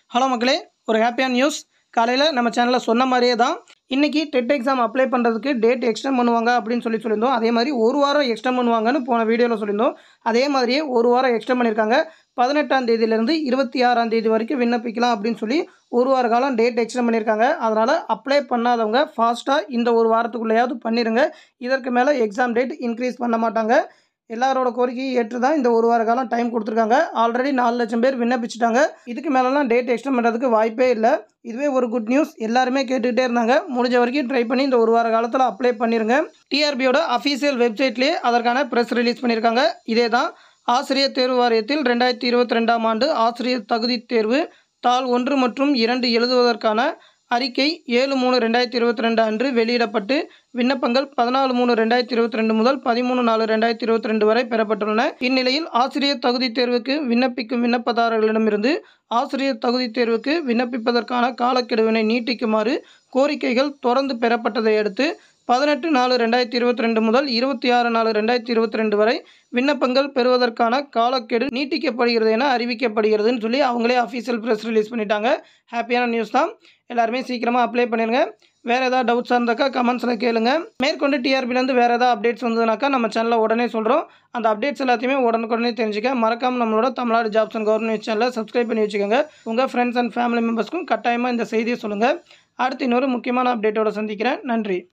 hello மக்களே ஒரு ஹாப்பியான நியூஸ் காலையில் நம்ம சேனலில் சொன்ன மாதிரியே தான் இன்றைக்கி டெட் எக்ஸாம் அப்ளை பண்ணுறதுக்கு டேட் எக்ஸ்டெண்ட் பண்ணுவாங்க அப்படின்னு சொல்லி சொல்லியிருந்தோம் அதே மாதிரி ஒரு வாரம் எக்ஸ்டெண்ட் பண்ணுவாங்கன்னு போன வீடியோவில் சொல்லியிருந்தோம் அதே மாதிரியே ஒரு வாரம் எக்ஸ்டெண்ட் பண்ணியிருக்காங்க பதினெட்டாம் தேதியிலேருந்து இருபத்தி ஆறாம் தேதி வரைக்கும் விண்ணப்பிக்கலாம் அப்படின்னு சொல்லி ஒரு வார காலம் டேட் எக்ஸ்டெண்ட் பண்ணியிருக்காங்க அதனால் அப்ளை பண்ணாதவங்க ஃபாஸ்ட்டாக இந்த ஒரு வாரத்துக்குள்ளேயாவது பண்ணிடுங்க இதற்கு மேலே எக்ஸாம் டேட் இன்க்ரீஸ் பண்ண மாட்டாங்க எல்லாரோட கோரிக்கையை ஏற்று தான் இந்த ஒரு வார காலம் டைம் கொடுத்துருக்காங்க ஆல்ரெடி நாலு லட்சம் பேர் விண்ணப்பிச்சிட்டாங்க இதுக்கு மேலெலாம் டேட் எக்ஸ்டெண்ட் பண்ணுறதுக்கு வாய்ப்பே இல்லை இதுவே ஒரு குட் நியூஸ் எல்லாருமே கேட்டுக்கிட்டே இருந்தாங்க முடிஞ்ச வரைக்கும் ட்ரை பண்ணி இந்த ஒரு வார காலத்தில் அப்ளை பண்ணிடுங்க டிஆர்பியோட அஃபீஷியல் வெப்சைட்லேயே அதற்கான ப்ரெஸ் ரிலீஸ் பண்ணியிருக்காங்க இதே தான் ஆசிரியர் தேர்வு வாரியத்தில் ரெண்டாயிரத்தி இருபத்தி ரெண்டாம் ஆண்டு ஆசிரியர் தகுதி தேர்வு தாள் ஒன்று மற்றும் இரண்டு எழுதுவதற்கான அறிக்கை ஏழு மூணு ரெண்டாயிரத்தி இருபத்தி ரெண்டு அன்று வெளியிடப்பட்டு விண்ணப்பங்கள் பதினாலு மூணு ரெண்டாயிரத்தி இருபத்தி ரெண்டு முதல் பதிமூணு நாலு ரெண்டாயிரத்தி இருபத்தி ரெண்டு வரை பெறப்பட்டுள்ளன இந்நிலையில் ஆசிரியர் தகுதி தேர்வுக்கு விண்ணப்பிக்கும் விண்ணப்பதாரர்களிடமிருந்து ஆசிரியர் தகுதி தேர்வுக்கு விண்ணப்பிப்பதற்கான காலக்கெடுவினை நீட்டிக்குமாறு கோரிக்கைகள் தொடர்ந்து பெறப்பட்டதை அடுத்து பதினெட்டு நாலு ரெண்டாயிரத்தி இருபத்தி ரெண்டு முதல் இருபத்தி ஆறு நாலு ரெண்டாயிரத்தி இருபத்தி ரெண்டு வரை விண்ணப்பங்கள் பெறுவதற்கான காலக்கெடு நீட்டிக்கப்படுகிறது என அறிவிக்கப்படுகிறதுன்னு சொல்லி அவங்களே அஃபீஷியல் ப்ரெஸ் ரிலீஸ் பண்ணிட்டாங்க ஹாப்பியான நியூஸ் தான் எல்லாருமே சீக்கிரமாக அப்ளை பண்ணிடுங்க வேறு ஏதாவது டவுட்ஸாக இருந்தாக்கா கமெண்ட்ஸில் கேளுங்க மேற்கொண்டு டிஆர்பிலேருந்து வேறு ஏதாவது அப்டேட்ஸ் வந்ததுனாக்கா நம்ம சேனலில் உடனே சொல்கிறோம் அந்த அப்டேட்ஸ் எல்லாத்தையுமே உடனுக்குடனே தெரிஞ்சுக்க மறக்காமல் நம்மளோட தமிழ்நாடு ஜாப்ஸ் அண்ட் கவர்மெண்ட் சேனலை சப்ஸ்கிரைப் பண்ணி வச்சுக்கோங்க உங்கள் ஃப்ரெண்ட்ஸ் அண்ட் ஃபேமிலி மெம்பர்ஸ்க்கும் கட்டாயமாக இந்த செய்தியை சொல்லுங்கள் அடுத்து இன்னொரு முக்கியமான அப்டேட்டோட சந்திக்கிறேன் நன்றி